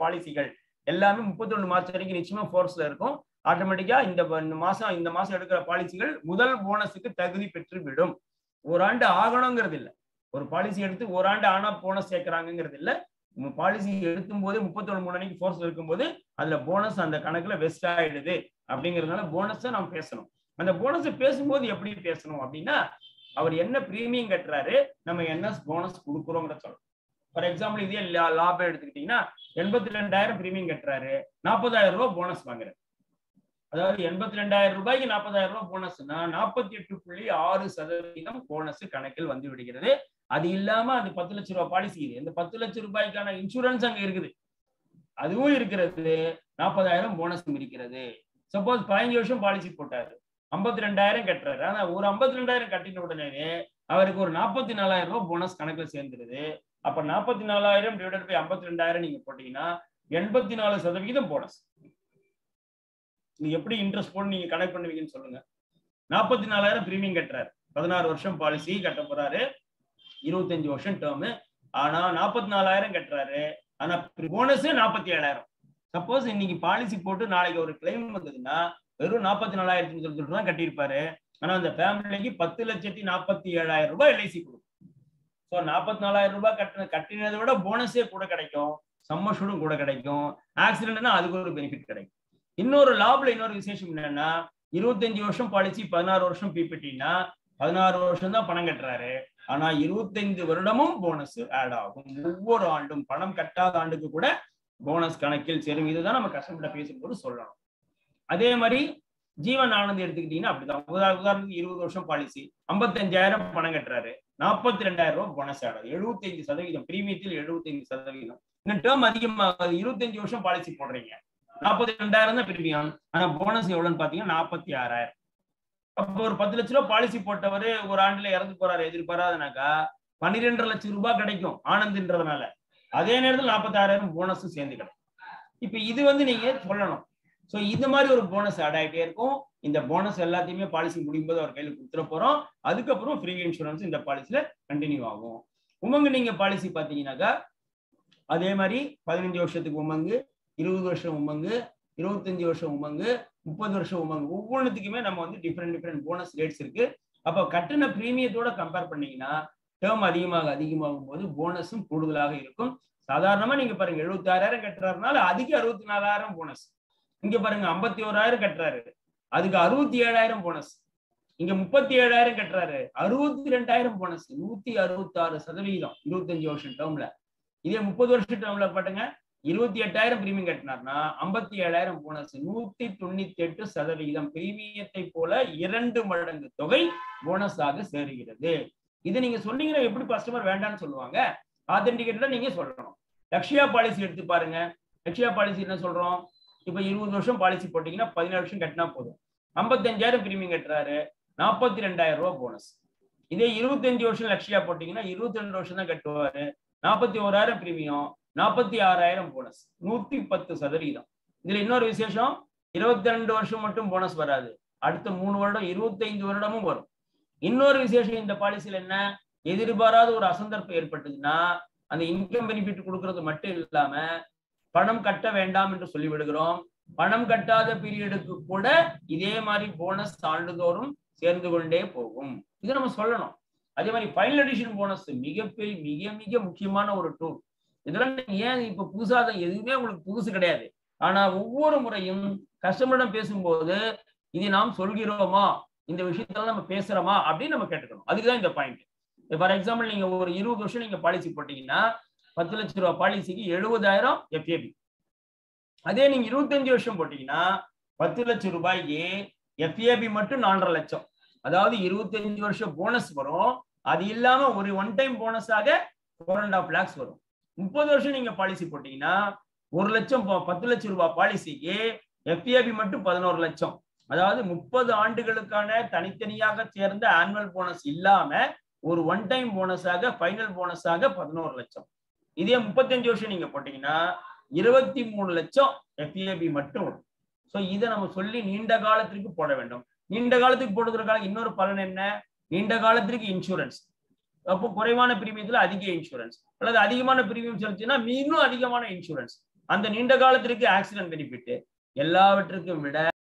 பாலிசிகள் எல்லாமே முப்பத்தொன்னு மார்ச் வரைக்கும் நிச்சயமா ஃபோர்ஸ்ல இருக்கும் ஆட்டோமேட்டிக்கா இந்த ப- இந்த மாசம் இந்த மாசம் எடுக்கிற பாலிசிகள் முதல் போனஸுக்கு தகுதி பெற்று விடும் ஓராண்டு ஆகணுங்கிறது இல்ல ஒரு பாலிசி எடுத்து ஓராண்டு ஆனா போனஸ் சேர்க்கறாங்கிறது இல்ல பாலிசி எடுக்கும் போது முப்பத்தொன்னு மூணு அன்னைக்கு ஃபோர்ஸ்ல இருக்கும்போது அதுல போனஸ் அந்த கணக்குல வெஸ்ட் ஆயிடுது அப்படிங்கறதுனால போனஸை நாம் பேசணும் அந்த போனஸ் பேசும்போது எப்படி பேசணும் அப்படின்னா அவர் என்ன பிரீமியம் கட்டுறாரு நம்ம என்ன போனஸ் கொடுக்குறோங்கிற சொல்லணும் ஃபார் எக்ஸாம்பிள் இதே லா- லாபம் எடுத்துக்கிட்டீங்கன்னா எண்பத்தி ரெண்டாயிரம் பிரீமியம் கட்டுறாரு நாற்பதாயிரம் ரூபாய் போனஸ் வாங்குறாரு அதாவது எண்பத்தி ரெண்டாயிரம் ரூபாய்க்கு நாற்பதாயிரம் ரூபாய் போனஸ்னா நாற்பத்தி எட்டு புள்ளி ஆறு சதவீதம் போனஸ் கணக்கில் வந்து விடுகிறது அது இல்லாம அது பத்து லட்ச ரூபாய் பாலிசி இது இந்த பத்து லட்சம் ரூபாய்க்கான இன்சூரன்ஸ் அங்க இருக்குது அதுவும் இருக்கிறது நாற்பதாயிரம் போனஸ் இருக்கிறது சப்போஸ் பதினஞ்சு வருஷம் பாலிசி போட்டாரு ஐம்பத்தி ரெண்டாயிரம் கட்டுறாரு ஆனா ஒரு ஐம்பத்தி ரெண்டாயிரம் கட்டின உடனே அவருக்கு ஒரு நாற்பத்தி நாலாயிரம் ரூபாய் போனஸ் கணக்குல சேர்ந்துருது அப்ப நாற்பத்தி நாலாயிரம் டிவைடட் பை ஐம்பத்தி ரெண்டாயிரம் நீங்க போட்டீங்கன்னா எண்பத்தி நாலு சதவிகிதம் போனஸ் நீங்க எப்படி இன்ட்ரெஸ்ட் போட்டு நீங்க கனெக்ட் பண்ணுவீங்கன்னு சொல்லுங்க நாற்பத்தி நாலாயிரம் பிரீமியம் கட்டுறாரு பதினாறு வருஷம் பாலிசி கட்ட போறாரு இருபத்தஞ்சு வருஷம் டேர்மு ஆனா நாற்பத்தி நாலாயிரம் கட்டுறாரு ஆனா போனஸ் நாற்பத்தி ஏழாயிரம் சப்போஸ் இன்னைக்கு பாலிசி போட்டு நாளைக்கு ஒரு கிளைம் வந்ததுன்னா வெறும் நாற்பத்தி நாலாயிரத்தி சொல்லிட்டு தான் கட்டியிருப்பாரு ஆனா அந்த ஃபேமிலிக்கு பத்து லட்சத்தி நாற்பத்தி ஏழாயிரம் ரூபாய் எல்ஐசி கொடுக்கும் ஸோ நாற்பத்தி நாலாயிரம் ரூபாய் கட்டின கட்டினதை விட போனஸே கூட கிடைக்கும் சம்மஷூடும் கூட கிடைக்கும் ஆக்சிடென்ட்னா அதுக்கு ஒரு பெனிஃபிட் கிடைக்கும் இன்னொரு லாப்ல இன்னொரு விசேஷம் என்னன்னா இருபத்தஞ்சு வருஷம் பாலிசி பதினாறு வருஷம் பிபிடினா பதினாறு வருஷம் தான் பணம் கட்டுறாரு ஆனா இருபத்தைந்து வருடமும் போனஸ் ஆட் ஆகும் ஒவ்வொரு ஆண்டும் பணம் கட்டாத ஆண்டுக்கு கூட போனஸ் கணக்கில் சேரும் இதுதான் நம்ம கஸ்டமர்கிட்ட பேசும்போது சொல்லணும் அதே மாதிரி ஜீவன் ஆனந்த் எடுத்துக்கிட்டீங்கன்னா அப்படிதான் உதா- உதாரணத்துக்கு இருபது வருஷம் பாலிசி ஐம்பத்தஞ்சாயிரம் பணம் கட்டுறாரு நாற்பத்தி ரெண்டாயிரம் ரூபாய் போனஸ் ஆடாது எழுபத்தைந்து சதவீதம் பிரீமியத்தில் எழுபத்தைந்து சதவீதம் இந்த டேர்ம் அதிகமாகுது இருபத்தஞ்சு வருஷம் பாலிசி போடுறீங்க நாற்பத்தி ரெண்டாயிரம் தான் பிரீமியம் ஆனா போனஸ் எவ்வளவுன்னு பாத்தீங்கன்னா நாற்பத்தி ஆறாயிரம் அப்போ ஒரு பத்து லட்ச ரூபாய் பாலிசி போட்டவர் ஒரு ஆண்டுல இறந்து போறாரு எதிர்பாராதனாக்கா பன்னிரெண்டரை லட்சம் ரூபாய் கிடைக்கும் ஆனந்த்ன்றதுனால அதே நேரத்தில் நாற்பத்தாறாயிரம் போனஸும் சேர்ந்து கிடைக்கும் இப்ப இது வந்து நீங்க சொல்லணும் சோ இது மாதிரி ஒரு போனஸ் ஆட் ஆகிட்டே இருக்கும் இந்த போனஸ் எல்லாத்தையுமே பாலிசி முடியும் போது அவர் கையில கொடுத்துட போறோம் அதுக்கப்புறம் ஃப்ரீ இன்சூரன்ஸ் இந்த பாலிசில கண்டினியூ ஆகும் உமங்கு நீங்க பாலிசி பாத்தீங்கன்னாக்கா அதே மாதிரி பதினஞ்சு வருஷத்துக்கு உமங்கு இருபது வருஷம் உமங்கு இருபத்தஞ்சு வருஷம் உமங்கு முப்பது வருஷம் உமங்கு ஒவ்வொன்றுத்துக்குமே நம்ம வந்து டிஃப்ரெண்ட் டிஃப்ரெண்ட் போனஸ் ரேட்ஸ் இருக்கு அப்போ கட்டின பிரீமியத்தோட கம்பேர் பண்ணீங்கன்னா டேர்ம் அதிகமாக அதிகமாகும் போது போனஸும் கூடுதலாக இருக்கும் சாதாரணமா நீங்க பாருங்க எழுபத்தாறாயிரம் கட்டுறாருனால அதுக்கு அறுபத்தி நாலாயிரம் போனஸ் இங்க பாருங்க ஐம்பத்தி ஓராயிரம் கட்டுறாரு அதுக்கு அறுபத்தி ஏழாயிரம் போனஸ் இங்க முப்பத்தி ஏழாயிரம் கட்டுறாரு அறுபத்தி ரெண்டாயிரம் போனஸ் நூத்தி அறுபத்தி ஆறு சதவீதம் இருபத்தஞ்சு வருஷம் டேர்ம்ல இதே முப்பது வருஷம் டேர்ம்ல பாட்டுங்க இருபத்தி எட்டாயிரம் பிரீமியம் கட்டினார்னா ஐம்பத்தி ஏழாயிரம் போனஸ் நூத்தி தொண்ணூத்தி எட்டு சதவிகிதம் பிரீமியத்தை போல இரண்டு மடங்கு தொகை போனஸாக சேருகிறது இது நீங்க சொன்னீங்கன்னா எப்படி கஸ்டமர் வேண்டாம்னு சொல்லுவாங்க ஆத்தென்டிகேட்டா நீங்க சொல்லணும் லக்ஷயா பாலிசி எடுத்து பாருங்க லக்ஷயா பாலிசி என்ன சொல்றோம் இப்ப இருபது வருஷம் பாலிசி போட்டீங்கன்னா பதினேழு வருஷம் கட்டினா போதும் ஐம்பத்தஞ்சாயிரம் பிரீமியம் கட்டுறாரு நாற்பத்தி ரெண்டாயிரம் ரூபாய் போனஸ் இதே இருபத்தஞ்சு வருஷம் லட்சியா போட்டீங்கன்னா இருபத்தி ரெண்டு வருஷம் தான் கட்டுவாரு நாற்பத்தி ஓராயிரம் பிரீமியம் நாற்பத்தி ஆறாயிரம் போனஸ் நூத்தி பத்து சதவீதம் இதுல இன்னொரு விசேஷம் இருபத்தி ரெண்டு வருஷம் மட்டும் போனஸ் வராது அடுத்த மூணு வருடம் இருபத்தைந்து வருடமும் வரும் இன்னொரு விசேஷம் இந்த பாலிசியில் என்ன எதிர்பாராத ஒரு அசந்தர்ப்பம் ஏற்பட்டதுன்னா அந்த இன்கம் பெனிஃபிட் கொடுக்கறது மட்டும் இல்லாம பணம் கட்ட வேண்டாம் என்று சொல்லி விடுகிறோம் பணம் கட்டாத பீரியடுக்கு கூட இதே மாதிரி போனஸ் ஆண்டுதோறும் சேர்ந்து கொண்டே போகும் இது நம்ம சொல்லணும் அதே மாதிரி ஃபைனல் எடிஷன் போனஸ் மிகப்பெரிய மிக மிக முக்கியமான ஒரு டூல் இதெல்லாம் நீங்க ஏன் இப்ப புதுசா தான் எதுவுமே உங்களுக்கு புதுசு கிடையாது ஆனா ஒவ்வொரு முறையும் கஸ்டமரிடம் பேசும்போது இதை நாம் சொல்கிறோமா இந்த விஷயத்துல நம்ம பேசுறோமா அப்படின்னு நம்ம கேட்டுக்கணும் அதுக்குதான் இந்த பாயிண்ட் ஃபார் எக்ஸாம்பிள் நீங்க ஒரு இருபது வருஷம் நீங்க பாலிசி போட்டீங்கன்னா பத்து லட்ச ரூபாய் பாலிசிக்கு எழுபதாயிரம் எஃப்ஏபி அதே நீங்க இருபத்தஞ்சு வருஷம் போட்டீங்கன்னா பத்து லட்சம் ரூபாய்க்கு எஃப்ஏபி மட்டும் நாலரை லட்சம் அதாவது இருபத்தஞ்சு வருஷம் போனஸ் வரும் அது இல்லாம ஒரு ஒன் டைம் போனஸாக ஃபோர் அண்ட் ஆஃப் லேக்ஸ் வரும் முப்பது வருஷம் நீங்க பாலிசி போட்டீங்கன்னா ஒரு லட்சம் ப- பத்து லட்சம் ரூபாய் பாலிசிக்கு எஃப்ஏபி மட்டும் பதினோரு லட்சம் அதாவது முப்பது ஆண்டுகளுக்கான தனித்தனியாக சேர்ந்த ஆனுவல் போனஸ் இல்லாம ஒரு ஒன் டைம் போனஸாக ஃபைனல் போனஸாக பதினோரு லட்சம் இதே முப்பத்தஞ்சு வருஷம் நீங்க போட்டீங்கன்னா இருபத்தி மூணு லட்சம் எஃப்ஏபி மட்டும் வரும் ஸோ இதை நம்ம சொல்லி நீண்ட காலத்திற்கு போட வேண்டும் நீண்ட காலத்துக்கு போடுறதுக்காக இன்னொரு பலன் என்ன நீண்ட காலத்திற்கு இன்சூரன்ஸ் அப்போ குறைவான பிரீமியத்துல அதிக இன்சூரன்ஸ் அல்லது அதிகமான பிரீமியம் செலுத்தினா இன்னும் அதிகமான இன்சூரன்ஸ் அந்த நீண்ட காலத்திற்கு ஆக்சிடென்ட் பெனிஃபிட் எல்லாவற்றுக்கும் விட